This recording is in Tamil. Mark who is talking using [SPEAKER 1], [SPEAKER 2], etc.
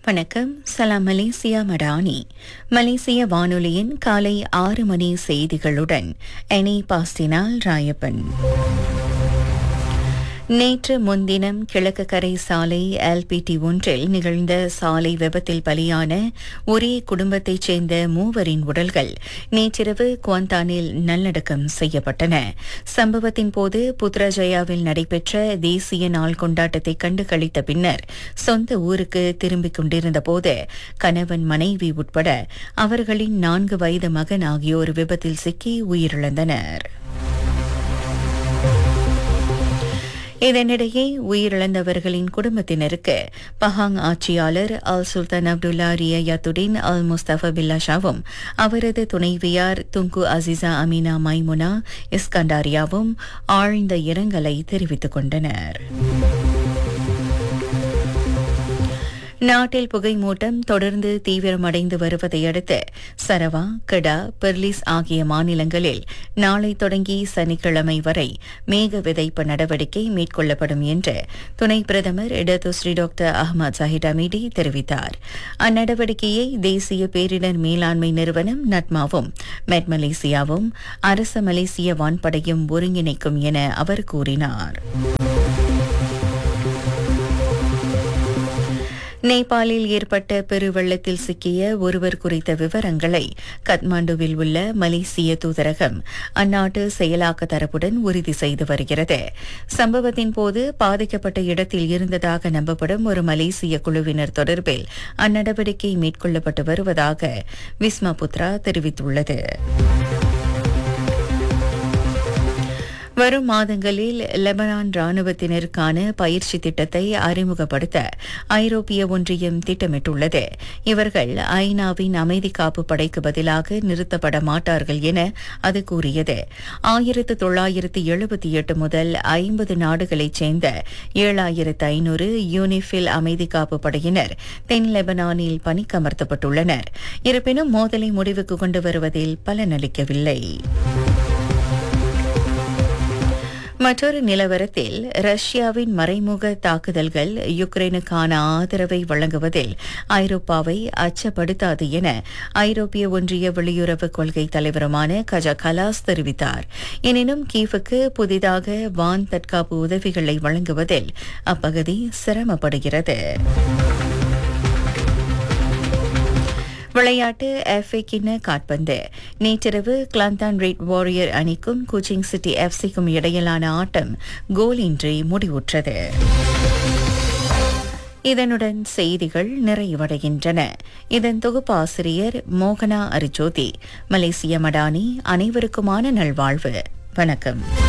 [SPEAKER 1] வணக்கம் சலாம் மலேசியா மடானி மலேசிய வானொலியின் காலை ஆறு மணி செய்திகளுடன் எனி பாஸ்டினால் ராயப்பன் நேற்று முன்தினம் கிழக்கு கரை சாலை எல்பிடி ஒன்றில் நிகழ்ந்த சாலை விபத்தில் பலியான ஒரே குடும்பத்தைச் சேர்ந்த மூவரின் உடல்கள் நேற்றிரவு குவாந்தானில் நல்லடக்கம் செய்யப்பட்டன சம்பவத்தின் போது புத்ரஜயாவில் நடைபெற்ற தேசிய நாள் கொண்டாட்டத்தை கண்டு கழித்த பின்னர் சொந்த ஊருக்கு திரும்பிக் கொண்டிருந்த போது கணவன் மனைவி உட்பட அவர்களின் நான்கு வயது மகன் ஆகியோர் விபத்தில் சிக்கி உயிரிழந்தனர் இதனிடையே உயிரிழந்தவர்களின் குடும்பத்தினருக்கு பஹாங் ஆட்சியாளர் அல் சுல்தான் அப்துல்லா ரியத்துடின் அல் முஸ்தபா பில்லா ஷாவும் அவரது துணைவியார் துங்கு அசிசா அமீனா மைமுனா இஸ்கண்டாரியாவும் ஆழ்ந்த இரங்கலை தெரிவித்துக் கொண்டனர் நாட்டில் புகை மூட்டம் தொடர்ந்து தீவிரமடைந்து வருவதை அடுத்து சரவா கடா பெர்லிஸ் ஆகிய மாநிலங்களில் நாளை தொடங்கி சனிக்கிழமை வரை மேக விதைப்பு நடவடிக்கை மேற்கொள்ளப்படும் என்று துணை பிரதமர் இடதுஸ்ரீ டாக்டர் அஹ்மத் சாஹிட் அமீடி தெரிவித்தார் அந்நடவடிக்கையை தேசிய பேரிடர் மேலாண்மை நிறுவனம் நட்மாவும் மெட் மலேசியாவும் அரச மலேசிய வான்படையும் ஒருங்கிணைக்கும் என அவர் கூறினார் நேபாளில் ஏற்பட்ட பெருவெள்ளத்தில் சிக்கிய ஒருவர் குறித்த விவரங்களை கத்மாண்டுவில் உள்ள மலேசிய தூதரகம் அந்நாட்டு செயலாக்க தரப்புடன் உறுதி செய்து வருகிறது சம்பவத்தின் போது பாதிக்கப்பட்ட இடத்தில் இருந்ததாக நம்பப்படும் ஒரு மலேசிய குழுவினர் தொடர்பில் அந்நடவடிக்கை மேற்கொள்ளப்பட்டு வருவதாக விஸ்மா புத்ரா தெரிவித்துள்ளது வரும் மாதங்களில் லெபனான் ராணுவத்தினருக்கான பயிற்சி திட்டத்தை அறிமுகப்படுத்த ஐரோப்பிய ஒன்றியம் திட்டமிட்டுள்ளது இவர்கள் ஐநாவின் அமைதி காப்பு படைக்கு பதிலாக நிறுத்தப்பட மாட்டார்கள் என அது கூறியது ஆயிரத்து தொள்ளாயிரத்து எழுபத்தி எட்டு முதல் ஐம்பது நாடுகளைச் சேர்ந்த ஏழாயிரத்து ஐநூறு யூனிஃபில் அமைதி காப்பு படையினர் தென் லெபனானில் பணிக்கமர்த்தப்பட்டுள்ளனர் இருப்பினும் மோதலை முடிவுக்கு கொண்டு வருவதில் பலனளிக்கவில்லை மற்றொரு நிலவரத்தில் ரஷ்யாவின் மறைமுக தாக்குதல்கள் யுக்ரைனுக்கான ஆதரவை வழங்குவதில் ஐரோப்பாவை அச்சப்படுத்தாது என ஐரோப்பிய ஒன்றிய வெளியுறவு கொள்கை தலைவருமான கஜா கலாஸ் தெரிவித்தார் எனினும் கீவுக்கு புதிதாக வான் தற்காப்பு உதவிகளை வழங்குவதில் அப்பகுதி சிரமப்படுகிறது விளையாட்டு எஃப்ஏ கிண்ண காட்பந்து நேற்றிரவு கிளாந்தான் ரெட் வாரியர் அணிக்கும் கோச்சிங் சிட்டி எஃப்சிக்கும் இடையிலான ஆட்டம் கோலின்றி முடிவுற்றது இதனுடன் செய்திகள் நிறைவடைகின்றன இதன் தொகுப்பாசிரியர் மோகனா அரிஜோதி மலேசிய மடானி அனைவருக்குமான நல்வாழ்வு வணக்கம்